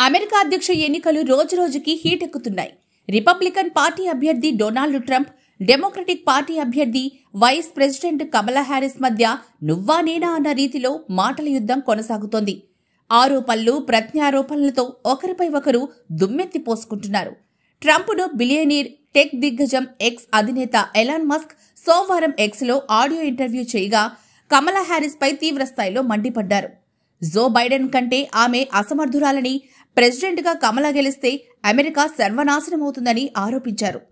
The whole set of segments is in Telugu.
అమెరికా అధ్యక్ష ఎన్నికలు రోజురోజుకి హీట్ ఎక్కుతున్నాయి రిపబ్లికన్ పార్టీ అభ్యర్థి డొనాల్డ్ ట్రంప్ డెమోక్రటిక్ పార్టీ అభ్యర్థి వైస్ ప్రెసిడెంట్ కమలా హ్యారిస్ మధ్య నువ్వా నేనా అన్న రీతిలో మాటల యుద్ధం కొనసాగుతోంది ఆరోపణలు ప్రత్యారోపణలతో ఒకరిపై ఒకరు దుమ్మెత్తి పోసుకుంటున్నారు ట్రంప్ను బిలియనీర్ టెక్ దిగ్గజం ఎక్స్ అధినేత ఎలాన్ మస్క్ సోమవారం ఎక్స్లో ఆడియో ఇంటర్వ్యూ చేయగా కమలా హ్యారిస్పై తీవ్రస్థాయిలో మండిపడ్డారు జో బైడెన్ కంటే ఆమె అసమర్థురాలని ప్రెసిడెంట్గా కమలా గెలిస్తే అమెరికా సర్వనాశనమవుతుందని ఆరోపించారు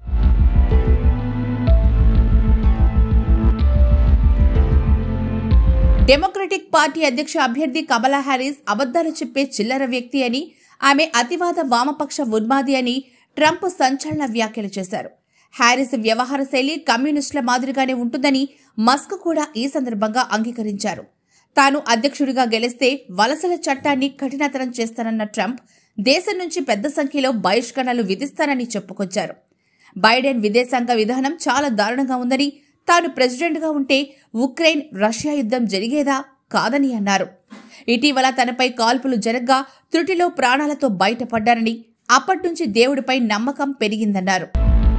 డెమోక్రటిక్ పార్టీ అధ్యక్ష అభ్యర్థి కమలా హ్యారిస్ అబద్దాలు చెప్పే చిల్లర వ్యక్తి అని ఆమె అతివాద వామపక్ష ఉన్మాది అని ట్రంప్ సంచలన వ్యాఖ్యలు చేశారు హ్యారిస్ వ్యవహార శైలి కమ్యూనిస్టుల మాదిరిగానే ఉంటుందని మస్క్ కూడా ఈ సందర్భంగా అంగీకరించారు తాను అధ్యక్షుడిగా గెలిస్తే వలసల చట్టాన్ని కఠినతరం చేస్తానన్న ట్రంప్ దేశం నుంచి పెద్ద సంఖ్యలో బహిష్కరణలు విధిస్తానని చెప్పుకొచ్చారు బైడెన్ విదేశాంగ విధానం చాలా దారుణంగా ఉందని తాను ప్రెసిడెంట్గా ఉంటే ఉక్రెయిన్ రష్యా యుద్ధం జరిగేదా కాదని అన్నారు ఇటీవల తనపై కాల్పులు జరగ్గా త్రుటిలో ప్రాణాలతో బయటపడ్డారని అప్పట్నుంచి దేవుడిపై నమ్మకం పెరిగిందన్నారు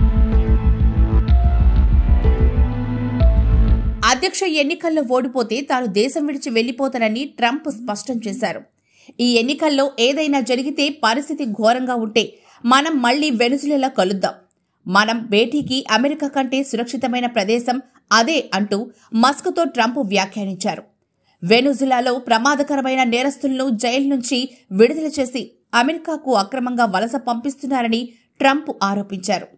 అధ్యక్ష ఎన్నికల్లో ఓడిపోతే తాను దేశం విడిచి వెళ్లిపోతానని ట్రంప్ స్పష్టం చేశారు ఈ ఎన్నికల్లో ఏదైనా జరిగితే పరిస్థితి ఘోరంగా ఉంటే మనం మళ్లీ వెనుజులేలా కలుద్దాం మనం భేటీకి అమెరికా కంటే సురక్షితమైన ప్రదేశం అదే అంటూ మస్క్తో ట్రంప్ వ్యాఖ్యానించారు వెనుజులాలో ప్రమాదకరమైన నేరస్తులను జైలు నుంచి విడుదల చేసి అమెరికాకు అక్రమంగా వలస పంపిస్తున్నారని ట్రంప్ ఆరోపించారు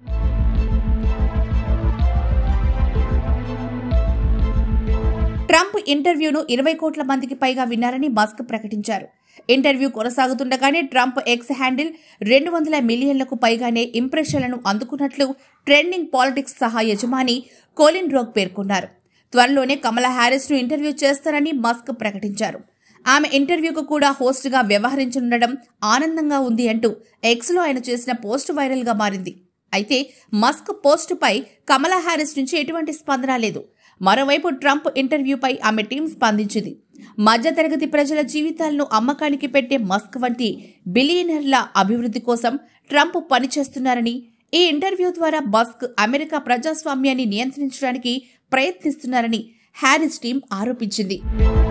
ట్రంప్ ఇంటర్వ్యూను ఇరవై కోట్ల మందికి పైగా విన్నారని మస్క్ ప్రకటించారు ఇంటర్వ్యూ కొనసాగుతుండగానే ట్రంప్ ఎక్స్ హ్యాండిల్ రెండు వందల మిలియన్లకు పైగానే ఇంప్రెషన్లను అందుకున్నట్లు ట్రెండింగ్ పాలిటిక్స్ సహా యజమాని కోలిన్ రోగ్ పేర్కొన్నారు త్వరలోనే కమలా హ్యారిస్ ను ఇంటర్వ్యూ చేస్తారని మస్క్ ప్రకటించారు ఆమె ఇంటర్వ్యూకు కూడా హోస్ట్గా వ్యవహరించనుండడం ఆనందంగా ఉంది అంటూ ఎక్స్లో ఆయన చేసిన పోస్ట్ వైరల్ గా మారింది అయితే మస్క్ పోస్టుపై కమలా హ్యారిస్ నుంచి ఎటువంటి స్పందన లేదు మరోవైపు ట్రంప్ ఇంటర్వ్యూపై ఆమె టీం స్పందించింది మధ్యతరగతి ప్రజల జీవితాలను అమ్మకానికి పెట్టే మస్క్ వంటి బిలియనర్ల అభివృద్ధి కోసం ట్రంప్ పనిచేస్తున్నారని ఈ ఇంటర్వ్యూ ద్వారా మస్క్ అమెరికా ప్రజాస్వామ్యాన్ని నియంత్రించడానికి ప్రయత్నిస్తున్నారని హ్యారిస్ టీం ఆరోపించింది